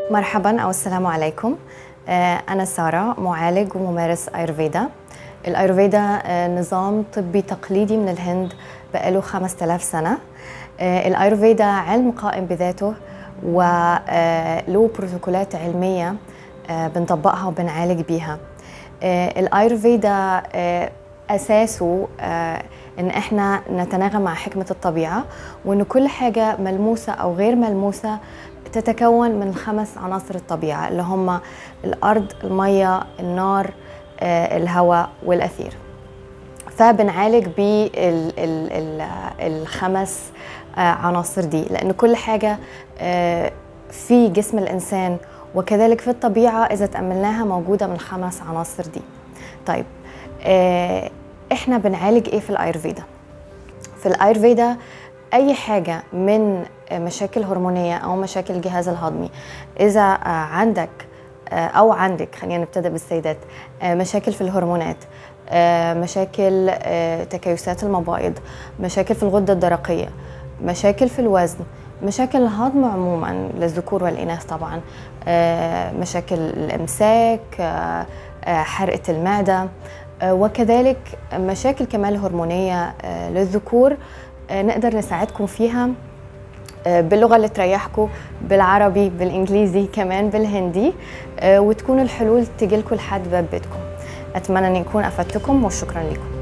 مرحبا أو السلام عليكم آه، أنا سارة معالج وممارس أيرفيدا الأيرفيدا آه، نظام طبي تقليدي من الهند بقاله 5000 سنة آه، الأيرفيدا علم قائم بذاته وله بروتوكولات علمية بنطبقها وبنعالج بيها الأيرفيدا أساسه ان احنا نتناغم مع حكمه الطبيعه وان كل حاجه ملموسه او غير ملموسه تتكون من خمس عناصر الطبيعه اللي هم الارض الميه النار آه، الهواء والاثير فبنعالج بالخمس آه، عناصر دي لان كل حاجه آه، في جسم الانسان وكذلك في الطبيعه اذا تاملناها موجوده من الخمس عناصر دي طيب احنا بنعالج ايه في الايرفيدا في الايرفيدا اي حاجه من مشاكل هرمونيه او مشاكل الجهاز الهضمي اذا عندك او عندك خلينا نبتدي بالسيدات مشاكل في الهرمونات مشاكل تكيسات المبايض مشاكل في الغده الدرقيه مشاكل في الوزن مشاكل الهضم عموما للذكور والاناث طبعا مشاكل الامساك حرقه المعده وكذلك مشاكل كمان الهرمونيه للذكور نقدر نساعدكم فيها باللغه اللي تريحكم بالعربي بالانجليزي كمان بالهندي وتكون الحلول تجي لكم لحد باب بيتكم اتمنى ان يكون افدتكم وشكرا لكم